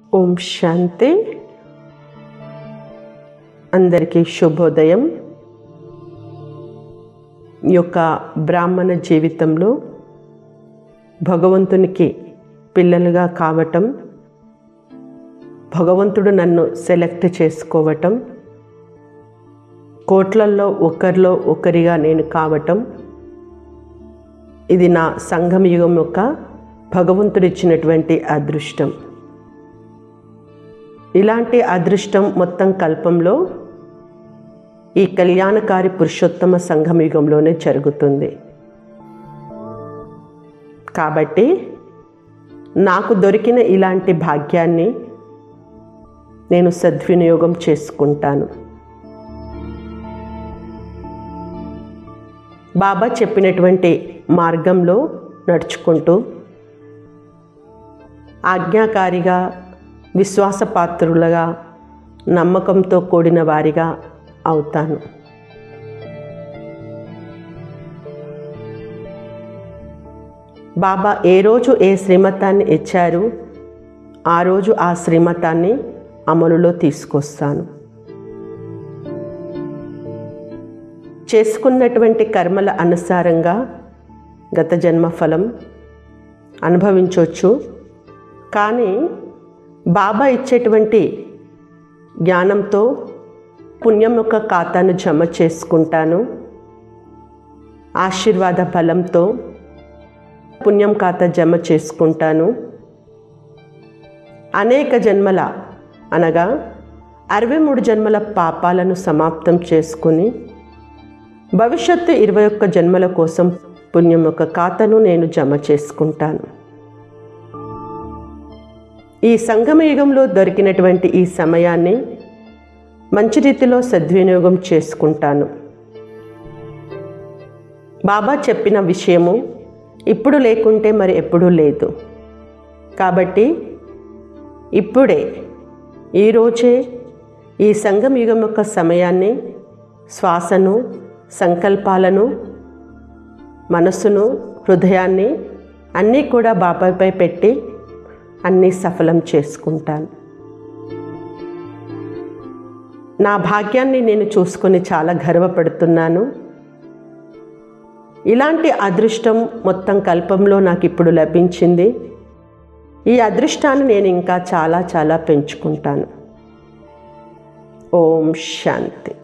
ఓం శాంతి అందరికీ శుభోదయం ఈ యొక్క బ్రాహ్మణ జీవితంలో భగవంతునికి పిల్లలుగా కావటం భగవంతుడు నన్ను సెలెక్ట్ చేసుకోవటం కోట్లల్లో ఒకరిలో ఒకరిగా నేను కావటం ఇది నా సంఘం యుగం యొక్క భగవంతుడిచ్చినటువంటి అదృష్టం ఇలాంటి అదృష్టం మొత్తం కల్పంలో ఈ కళ్యాణకారి పురుషోత్తమ సంఘం యుగంలోనే జరుగుతుంది కాబట్టి నాకు దొరికిన ఇలాంటి భాగ్యాన్ని నేను సద్వినియోగం చేసుకుంటాను బాబా చెప్పినటువంటి మార్గంలో నడుచుకుంటూ ఆజ్ఞాకారిగా విశ్వాసపాత్రులుగా నమ్మకంతో కూడిన వారిగా అవుతాను బాబా ఏ రోజు ఏ శ్రీమతాన్ని ఇచ్చారు ఆ రోజు ఆ శ్రీమతాన్ని అమలులో తీసుకొస్తాను చేసుకున్నటువంటి కర్మల అనుసారంగా గత జన్మ ఫలం అనుభవించవచ్చు కానీ బాబా ఇచ్చేటువంటి జ్ఞానంతో పుణ్యం యొక్క ఖాతాను జమ చేసుకుంటాను ఆశీర్వాద బలంతో పుణ్యం ఖాతా జమ చేసుకుంటాను అనేక జన్మల అనగా అరవై మూడు జన్మల పాపాలను సమాప్తం చేసుకుని భవిష్యత్తు ఇరవై ఒక్క జన్మల కోసం పుణ్యం యొక్క ఖాతాను నేను జమ చేసుకుంటాను ఈ సంగమయుగంలో దొరికినటువంటి ఈ సమయాన్ని మంచి రీతిలో సద్వినియోగం చేసుకుంటాను బాబా చెప్పిన విషయము ఇప్పుడు లేకుంటే మరి ఎప్పుడూ లేదు కాబట్టి ఇప్పుడే ఈరోజే ఈ సంగం యుగం యొక్క సమయాన్ని శ్వాసను సంకల్పాలను మనస్సును హృదయాన్ని అన్నీ కూడా బాబాపై పెట్టి అన్నీ సఫలం చేసుకుంటాను నా భాగ్యాన్ని నేను చూసుకొని చాలా గర్వపడుతున్నాను ఇలాంటి అదృష్టం మొత్తం కల్పంలో నాకు ఇప్పుడు లభించింది ఈ అదృష్టాన్ని నేను ఇంకా చాలా చాలా పెంచుకుంటాను ఓం శాంతి